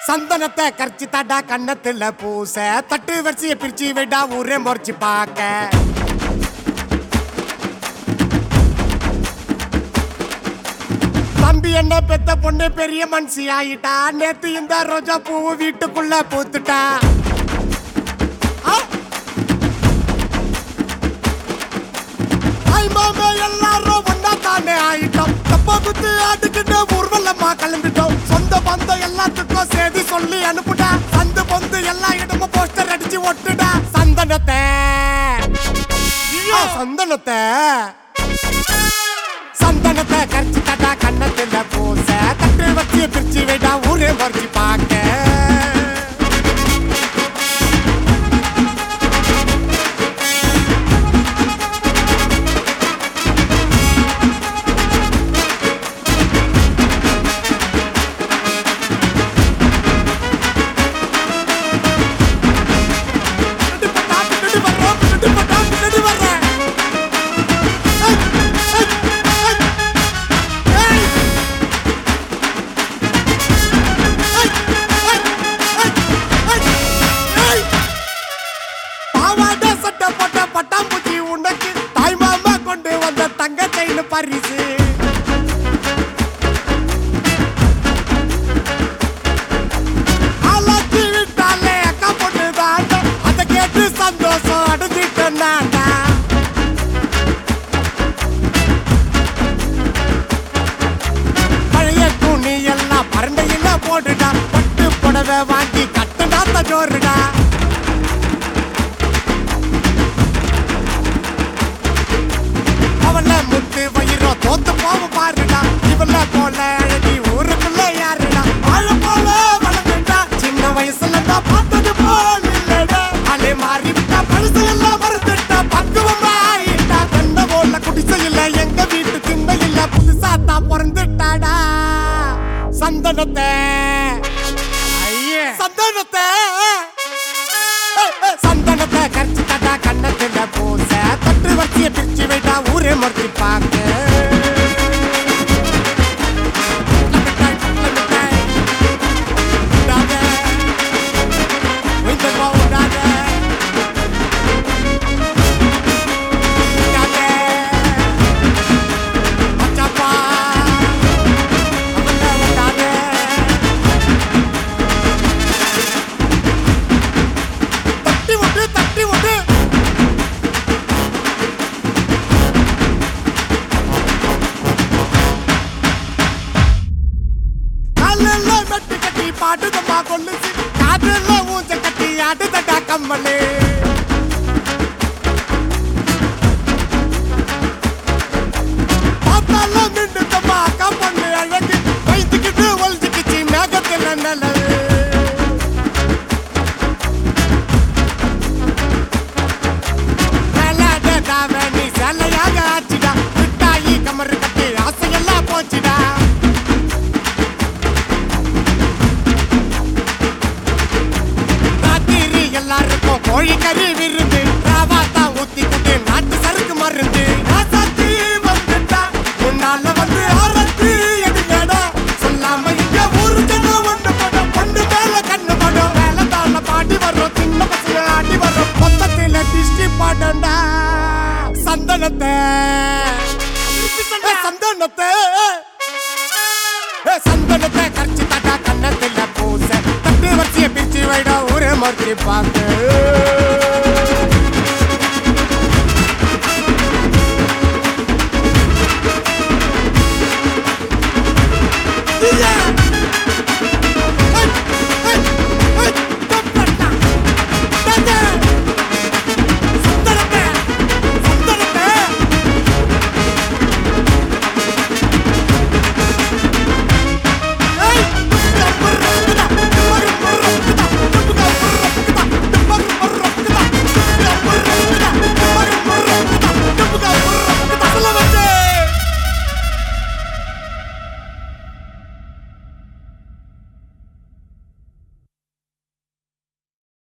சந்தனத்தை கரைச்சி தாடா கண்ணத்துல பூச தட்டு வரிசைய பிரிச்சு விடா ஊரே முறைச்சு பார்க்க தம்பி என்ன பெத்த பொண்ணு பெரிய மனுஷி ஆயிட்டா நேத்து இந்த ரோஜா பூவு வீட்டுக்குள்ள பூத்துட்டா ஆ! ஐ மாமே எல்லாரும் ஒன்னா தானே ஆயிட்டோம் தப்பா குத்து ஆட்டுக்கிட்டு ஊர்வலமா கலந்துட்டோம் சொந்த பந்தம் எல்லாத்துக்கும் செய்தி சொல்லி அனுப்புடா சந்து பொந்து எல்லா இடமும் போஸ்டர் அடிச்சு ஒட்டுடா சந்தனத்தை ஆ, சந்தனத்தை சந்தனத்தை கரைச்சி தட்டா கண்ணத்துல பூச தட்டு வச்சு பிரிச்சு விடா ஊரே மறைச்சு பார்க்க பாவாடை சட்டை போட்ட பட்டாம்பூச்சி உனக்கு தாய் மாமா கொண்டு வந்த தங்க செயின் பரிசு ஆளாக்கி விட்டாலே அக்கா பொண்ணு தாண்டா அதை கேட்டு சந்தோஷம் அடைஞ்சிட்டேன் நான்டா பழைய துணி எல்லாம் பரண்டையில போடுடா பட்டு புடவை வாங்கி கட்டுடா தஜோருடா அவள முத்து வயிறோ தோத்து போவ பாருடா இவள போல அழகி ஊருக்குள்ள யாருடா வாழ போல வளர்ந்துட்டா சின்ன வயசுல தான் பார்த்தது போல் இல்லடா அலே மாறி விட்டா பழுசு எல்லாம் மறந்துட்டா பக்குவமா ஆயிட்டா கண்ட போல குடிசை இல்ல எங்க வீட்டு திண்ட இல்ல புதுசா தான் பிறந்துட்டாடா சந்தனத்தை ஐயே சந்தனத்தை சந்தனத்தை கரைச்சி தட்டா கண்ணத்துல பூச தட்டு வச்சிய பிரிச்சு வைட்டா ஊரே மறுத்து பார்க்க தட்டி விட்டு தட்டி விட்டு காலையில மெட்டு கட்டி பாட்டுதம்மா கொல்லுச்சு காதுல ஊஞ்ச கட்டி ஆடுதடா கம்மலு பார்த்தால மின்னுதம்மா அக்கா பொண்ணு அழகு வைத்துக்கிட்டு ஒழிச்சுக்கிச்சு மேகத்துல நிலவு நீ சேலையாக ஆச்சுடா மிட்டாயி கமரு கட்டி ஆசையெல்லாம் போச்சுடா ராத்திரி எல்லாருக்கும் கோழி கறி விருந்து ராவாத்தா ஊத்திக்கிட்டு நாட்டு சறுக்கு மருந்து ராசாத்தி வந்துட்டா முன்னால வந்து ஆரத்தி எடுங்கடா சொல்லாம இங்க ஊரு ஜனம் ஒண்ணு படம் பொண்ணு மேல கண்ணு படம் மேல தாள பாடி வரும் சின்ன பசங்க ஆடி வரும் மொத்தத்துல டிஸ்டி பாடண்டா சந்தனத்தை ஏ, சந்தனத்தை ஏ, சந்தனத்தை கரைச்சி தட்டா கண்ணத்துல பூச தட்டு வரிசைய பிரிச்சு வைடா ஊரே மறுத்து பார்க்க